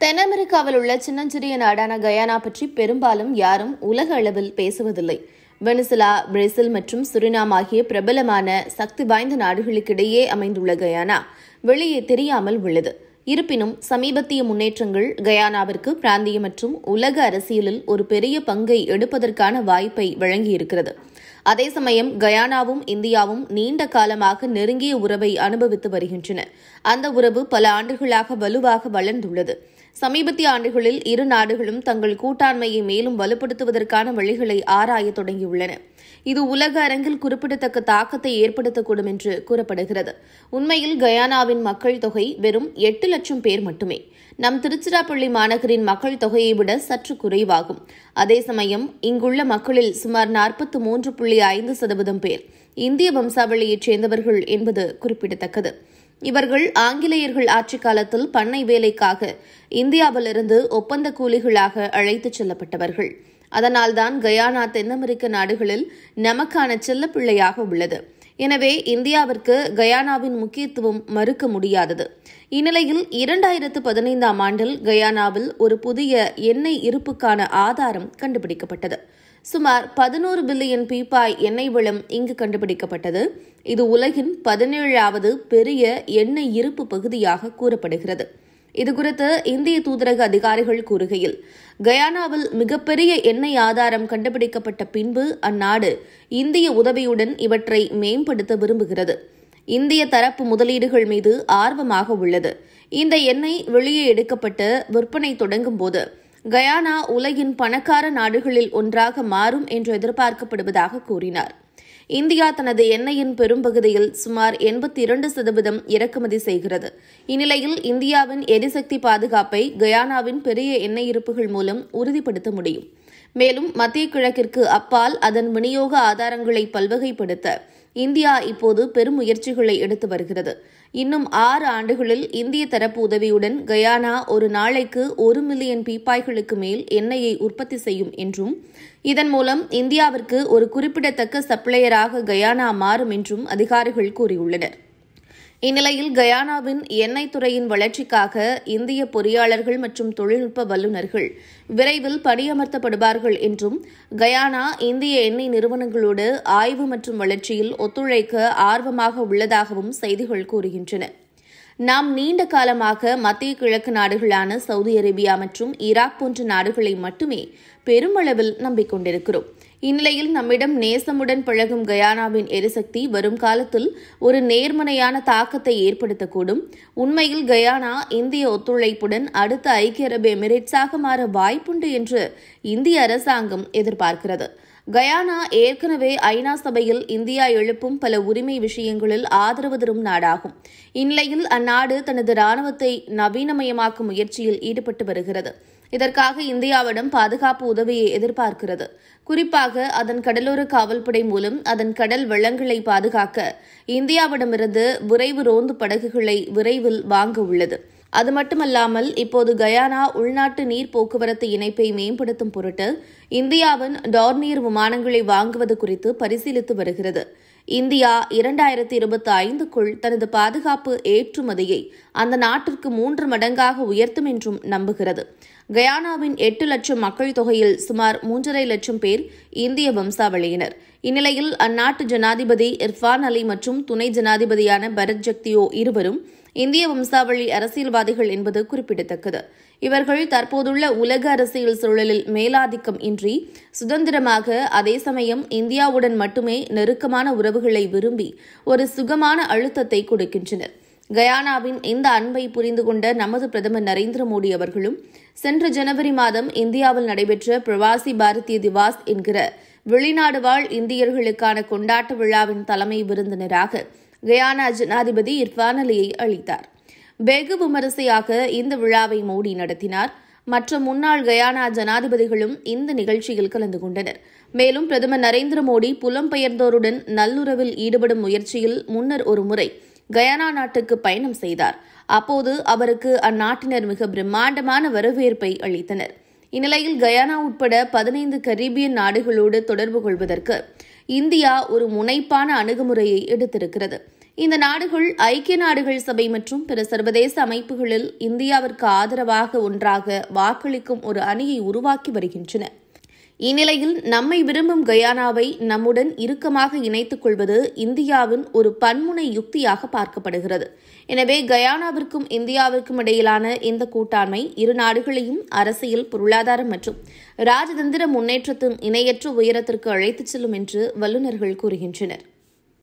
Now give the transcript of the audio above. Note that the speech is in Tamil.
தென் அமெரிக்காவில் உள்ள சின்னஞ்சிறிய நாடான கயானா பற்றி பெரும்பாலும் யாரும் உலக அளவில் பேசுவதில்லை வெனிசுலா பிரேசில் மற்றும் சுரினாம் ஆகிய பிரபலமான சக்தி வாய்ந்த நாடுகளுக்கிடையே அமைந்துள்ள கயானா வெளியே தெரியாமல் உள்ளது இருப்பினும் சமீபத்திய முன்னேற்றங்கள் கயானாவிற்கு பிராந்திய மற்றும் உலக அரசியலில் ஒரு பெரிய பங்கை எடுப்பதற்கான வாய்ப்பை வழங்கியிருக்கிறது அதே சமயம் கயானாவும் இந்தியாவும் நீண்ட காலமாக நெருங்கிய உறவை அனுபவித்து வருகின்றன அந்த உறவு பல ஆண்டுகளாக வலுவாக வளர்ந்துள்ளது சமீபத்திய ஆண்டுகளில் இரு நாடுகளும் தங்கள் கூட்டாண்மையை மேலும் வலுப்படுத்துவதற்கான வழிகளை ஆராய தொடங்கியுள்ளன இது உலக அரங்கில் குறிப்பிடத்தக்க தாக்கத்தை ஏற்படுத்தக்கூடும் என்று கூறப்படுகிறது உண்மையில் கயானாவின் மக்கள் தொகை வெறும் எட்டு லட்சம் பேர் மட்டுமே நம் திருச்சிராப்பள்ளி மாநகரின் மக்கள் தொகையை விட சற்று குறைவாகும் அதே சமயம் இங்குள்ள மக்களில் சுமார் நாற்பத்தி மூன்று புள்ளி ஐந்து சதவீதம் பேர் இந்திய வம்சாவளியைச் சேர்ந்தவர்கள் என்பது குறிப்பிடத்தக்கது இவர்கள் ஆங்கிலேயர்கள் ஆட்சிக் காலத்தில் பண்ணை வேலைக்காக இந்தியாவிலிருந்து ஒப்பந்த கூலிகளாக அழைத்துச் செல்லப்பட்டவர்கள் அதனால்தான் கயானா தென் அமெரிக்க நாடுகளில் நமக்கான செல்லப்பிள்ளையாக உள்ளது எனவே இந்தியாவிற்கு கயானாவின் முக்கியத்துவம் மறுக்க முடியாதது இந்நிலையில் இரண்டாயிரத்து பதினைந்தாம் ஆண்டில் கயானாவில் ஒரு புதிய எண்ணெய் இருப்புக்கான ஆதாரம் கண்டுபிடிக்கப்பட்டது சுமார் பதினோரு பில்லியன் பீப்பாய் எண்ணெய் வளம் இங்கு கண்டுபிடிக்கப்பட்டது இது உலகின் பதினேழாவது பெரிய எண்ணெய் இருப்பு பகுதியாக கூறப்படுகிறது இதுகுறித்து இந்திய தூதரக அதிகாரிகள் கூறுகையில் கயானாவில் மிகப்பெரிய எண்ணெய் ஆதாரம் கண்டுபிடிக்கப்பட்ட பின்பு அந்நாடு இந்திய உதவியுடன் இவற்றை மேம்படுத்த விரும்புகிறது இந்திய தரப்பு முதலீடுகள் மீது ஆர்வமாக உள்ளது இந்த எண்ணெய் வெளியே எடுக்கப்பட்டு விற்பனை தொடங்கும் போது கயானா உலகின் பணக்கார நாடுகளில் ஒன்றாக மாறும் என்று எதிர்பார்க்கப்படுவதாக கூறினார் இந்தியா தனது எண்ணெயின் பெரும்பகுதியில் சுமார் எண்பத்தி இரண்டு சதவீதம் இறக்குமதி செய்கிறது இந்நிலையில் இந்தியாவின் எரிசக்தி பாதுகாப்பை கயானாவின் பெரிய எண்ணெய் இருப்புகள் மூலம் உறுதிப்படுத்த முடியும் மேலும் மத்திய கிழக்கிற்கு அப்பால் அதன் விநியோக ஆதாரங்களை பல்வகைப்படுத்த இந்தியா இப்போது பெரும் முயற்சிகளை எடுத்து வருகிறது இன்னும் ஆறு ஆண்டுகளில் இந்திய தரப்பு உதவியுடன் கயானா ஒரு நாளைக்கு ஒரு மில்லியன் பீப்பாய்களுக்கு மேல் எண்ணெயை உற்பத்தி செய்யும் என்றும் இதன் மூலம் இந்தியாவிற்கு ஒரு குறிப்பிடத்தக்க சப்ளையராக கயானா மாறும் என்றும் அதிகாரிகள் கூறியுள்ளனர் இந்நிலையில் கயானாவின் எண்ணெய் துறையின் வளர்ச்சிக்காக இந்திய பொறியாளர்கள் மற்றும் தொழில்நுட்ப வல்லுநர்கள் விரைவில் பணியமர்த்தப்படுவார்கள் என்றும் கயானா இந்திய எண்ணெய் நிறுவனங்களோடு ஆய்வு மற்றும் வளர்ச்சியில் ஒத்துழைக்க ஆர்வமாக உள்ளதாகவும் செய்திகள் கூறுகின்றன நாம் நீண்ட காலமாக மத்திய கிழக்கு நாடுகளான சவுதி அரேபியா மற்றும் ஈராக் போன்ற நாடுகளை மட்டுமே பெருமளவில் நம்பிக்கொண்டிருக்கிறோம் இந்நிலையில் நம்மிடம் நேசமுடன் பழகும் கயானாவின் எரிசக்தி வரும் காலத்தில் ஒரு நேர்மறையான தாக்கத்தை ஏற்படுத்தக்கூடும் உண்மையில் கயானா இந்திய ஒத்துழைப்புடன் அடுத்த ஐக்கிய அரபு எமிரேட்ஸாக மாற வாய்ப்புண்டு என்று இந்திய அரசாங்கம் எதிர்பார்க்கிறது கயானா ஏற்கனவே ஐநா சபையில் இந்தியா எழுப்பும் பல உரிமை விஷயங்களில் ஆதரவு தரும் நாடாகும் இந்நிலையில் அந்நாடு தனது ராணுவத்தை நவீனமயமாக்கும் முயற்சியில் ஈடுபட்டு வருகிறது இதற்காக இந்தியாவிடம் பாதுகாப்பு உதவியை எதிர்பார்க்கிறது குறிப்பாக அதன் கடலோர காவல்படை மூலம் அதன் கடல் வளங்களை பாதுகாக்க இந்தியாவிடமிருந்து விரைவு ரோந்து படகுகளை விரைவில் வாங்க உள்ளது அது மட்டுமல்லாமல் இப்போது கயானா உள்நாட்டு நீர் போக்குவரத்து இணைப்பை மேம்படுத்தும் பொருட்டு இந்தியாவின் டார்னியர் விமானங்களை வாங்குவது குறித்து பரிசீலித்து வருகிறது இந்தியா இரண்டாயிரத்தி இருபத்தி ஐந்துக்குள் தனது பாதுகாப்பு ஏற்றுமதியை அந்த நாட்டிற்கு மூன்று மடங்காக உயர்த்தும் என்றும் நம்புகிறது கயானாவின் எட்டு லட்சம் மக்கள் தொகையில் சுமார் மூன்றரை லட்சம் பேர் இந்திய வம்சாவளியினர் இந்நிலையில் அந்நாட்டு ஜனாதிபதி இர்ஃபான் அலி மற்றும் துணை ஜனாதிபதியான பரத் ஜக்தியோ இருவரும் இந்திய வம்சாவளி அரசியல்வாதிகள் என்பது குறிப்பிடத்தக்கது இவர்கள் தற்போதுள்ள உலக அரசியல் சூழலில் மேலாதிக்கம் இன்றி சுதந்திரமாக அதே சமயம் இந்தியாவுடன் மட்டுமே நெருக்கமான உறவுகளை விரும்பி ஒரு சுகமான அழுத்தத்தை கொடுக்கின்றனர் கயானாவின் இந்த அன்பை புரிந்து கொண்ட நமது பிரதமர் நரேந்திர மோடி அவர்களும் சென்ற ஜனவரி மாதம் இந்தியாவில் நடைபெற்ற பிரவாசி பாரதிய திவாஸ் என்கிற வெளிநாடு வாழ் இந்தியர்களுக்கான கொண்டாட்ட விழாவின் தலைமை விருந்தினராக கயானா ஜனாதிபதி இர்ஃபான் அலியை அளித்தார் வெகு விமரிசையாக இந்த விழாவை மோடி நடத்தினார் மற்ற முன்னாள் கயானா ஜனாதிபதிகளும் இந்த நிகழ்ச்சியில் கலந்து கொண்டனர் மேலும் பிரதமர் நரேந்திர மோடி புலம்பெயர்ந்தோருடன் நல்லுறவில் ஈடுபடும் முயற்சியில் முன்னர் ஒரு முறை கயானா நாட்டுக்கு பயணம் செய்தார் அப்போது அவருக்கு அந்நாட்டினர் மிக பிரம்மாண்டமான வரவேற்பை அளித்தனர் இந்நிலையில் கயானா உட்பட பதினைந்து கரீபியன் நாடுகளோடு தொடர்பு கொள்வதற்கு இந்தியா ஒரு முனைப்பான அணுகுமுறையை எடுத்திருக்கிறது இந்த நாடுகள் ஐக்கிய நாடுகள் சபை மற்றும் பிற சர்வதேச அமைப்புகளில் இந்தியாவிற்கு ஆதரவாக ஒன்றாக வாக்களிக்கும் ஒரு அணியை உருவாக்கி வருகின்றன இந்நிலையில் நம்மை விரும்பும் கயானாவை நம்முடன் இறுக்கமாக இணைத்துக் கொள்வது இந்தியாவின் ஒரு பன்முனை யுக்தியாக பார்க்கப்படுகிறது எனவே கயானாவிற்கும் இந்தியாவிற்கும் இடையிலான இந்த கூட்டாண்மை இரு நாடுகளையும் அரசியல் பொருளாதாரம் மற்றும் ராஜதந்திர முன்னேற்றத்தின் இணையற்ற உயரத்திற்கு அழைத்துச் செல்லும் என்று வல்லுநர்கள் கூறுகின்றனர்